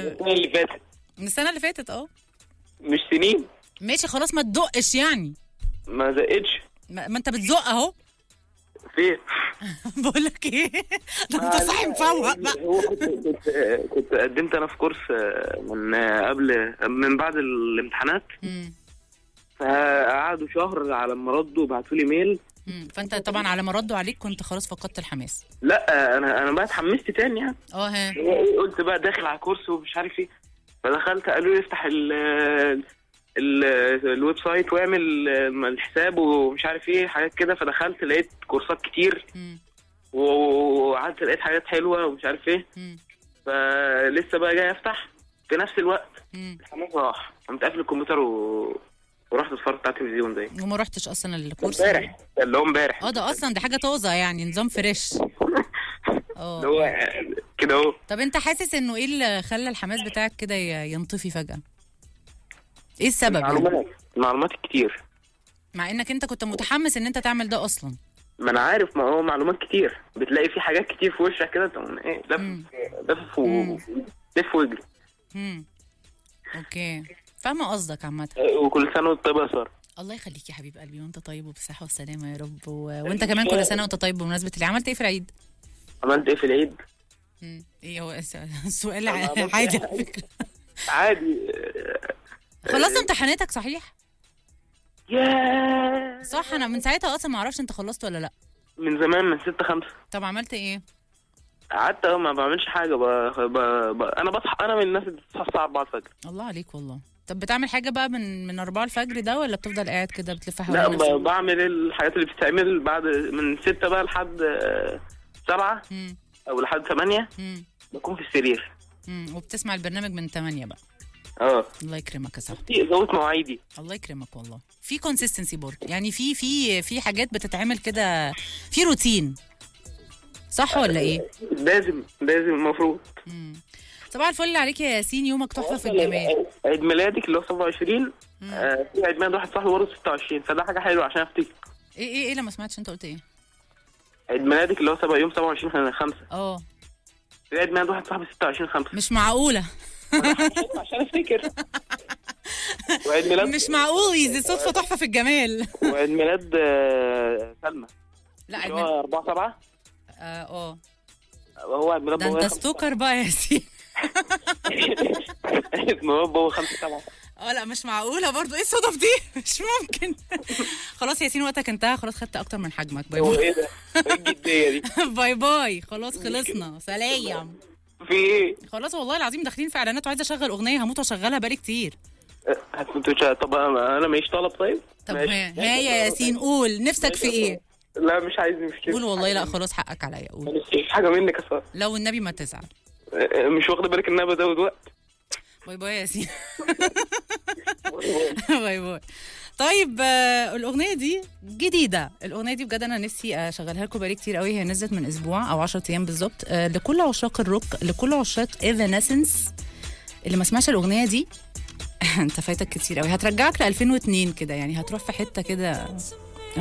السنه اللي فاتت من السنه اللي فاتت اه مش سنين ماشي خلاص ما تدقش يعني ما زقتش ما, ما انت بتزق اهو فين بقول لك ايه ده انت صاحي مفوق بقى هو كنت كنت كنت قدمت انا في كورس آه، من آه، قبل من بعد الامتحانات مم. فقعدوا شهر على ما ردوا بعتوا لي ميل مم. فانت طبعا على ما ردوا عليك كنت خلاص فقدت الحماس لا انا انا بقى اتحمست تاني يعني اه ها قلت بقى داخل على كورس ومش عارف ايه فدخلت قالوا لي افتح ال ال الويب سايت واعمل الحساب ومش عارف ايه حاجات كده فدخلت لقيت كورسات كتير مم. وقعدت لقيت حاجات حلوه ومش عارف ايه مم. فلسه بقى جاي افتح في نفس الوقت مم. الحماس راح قمت قافل الكمبيوتر و... ورحت اتفرجت على التلفزيون ده وما رحتش اصلا الكورس امبارح اللي هو امبارح اه ده اصلا دي حاجه طازه يعني نظام فريش اه اللي هو كده اهو طب انت حاسس انه ايه اللي خلى الحماس بتاعك كده ي- ينطفي فجاه ايه السبب يعني؟ معلومات معلومات كتير مع انك انت كنت متحمس ان انت تعمل ده اصلا ما انا عارف ما هو معلومات كتير بتلاقي في حاجات كتير في وشك كده تقوم ايه مم. لف لف و مم. لف واجري امم اوكي فاهمه قصدك عامه وكل سنه وانت طيب يا ساره الله يخليك يا حبيب قلبي وانت طيب وبالصحه والسلامه يا رب و... وانت كمان كل سنه وانت طيب بمناسبه اللي عملت ايه في العيد عملت ايه في العيد؟ مم. ايه هو الس- السؤال أنا عملت عادي إيه؟ على فكره عادي خلصت امتحاناتك صحيح ياه صح انا من ساعتها اصلا ما اعرفش انت خلصت ولا لا من زمان من 6 5 طب عملت ايه قعدت أهو ما بعملش حاجه ب... ب... ب... انا بصحى انا من الناس اللي بتصحى الساعه 4 الفجر الله عليك والله طب بتعمل حاجه بقى من من 4 الفجر ده ولا بتفضل قاعد كده بتلف لا حوالين ب... نفسك بعمل الحاجات اللي بتتعمل بعد من 6 بقى لحد 7 مم. او لحد 8 مم. بكون في السرير مم. وبتسمع البرنامج من 8 بقى اه الله يكرمك يا صاحبي في ظبط مواعيدي الله يكرمك والله في كونسيستنسي برضه يعني في في في حاجات بتتعمل كده في روتين صح ولا ايه لازم لازم المفروض مم. صباح الفل عليك يا ياسين يومك تحفه في الجمال عيد ميلادك اللي هو 27 مم. آه في عيد ميلاد واحد صاحبي برضه 26 فده حاجه حلوه عشان افتكر ايه ايه ايه لما سمعتش انت قلت ايه عيد ميلادك اللي هو سبع يوم 27 5 اه في عيد ميلاد واحد صاحبي 26 5 مش معقوله عشان افتكر وعيد ميلاد مش معقول دي صدفه تحفه في الجمال وعيد ميلاد آه، سلمى لا اللي عيد ميلاد- هو 4 7 اه اه هو عيد ميلاد ده بابايا انت ستوكر بقى يا ياسين عيد ميلاد بابا 5 7 اه لا مش معقوله برضو ايه الصدف دي مش ممكن خلاص يا ياسين وقتك انتهى خلاص خدت اكتر من حجمك باي هو باي ايه ده؟ ايه الجديه دي؟ باي باي خلاص خلصنا سلام في ايه؟ خلاص والله العظيم داخلين في اعلانات وعايزه اشغل اغنيه هموت واشغلها بقالي كتير هتموتوا شا- طب انا ماليش طلب طيب؟ طب ماشي. ها ها يا ياسين قول نفسك في ايه لا مش عايز مش كده قول والله لا خلاص حقك عليا قول ماليش حاجه منك يا ساره لو النبي ما تزعل آه، مش واخده بالك ان انا بزود وقت باي باي يا ياسين باي باي طيب آه، الاغنيه دي جديده الاغنيه دي بجد انا نفسي اشغلها لكم بقالي كتير قوي هي نزلت من اسبوع او 10 ايام بالظبط آه، لكل عشاق الروك لكل عشاق ايفانسنس اللي ما سمعش الاغنيه دي انت فايتك كتير قوي هترجعك ل 2002 كده يعني هتروح في حته كده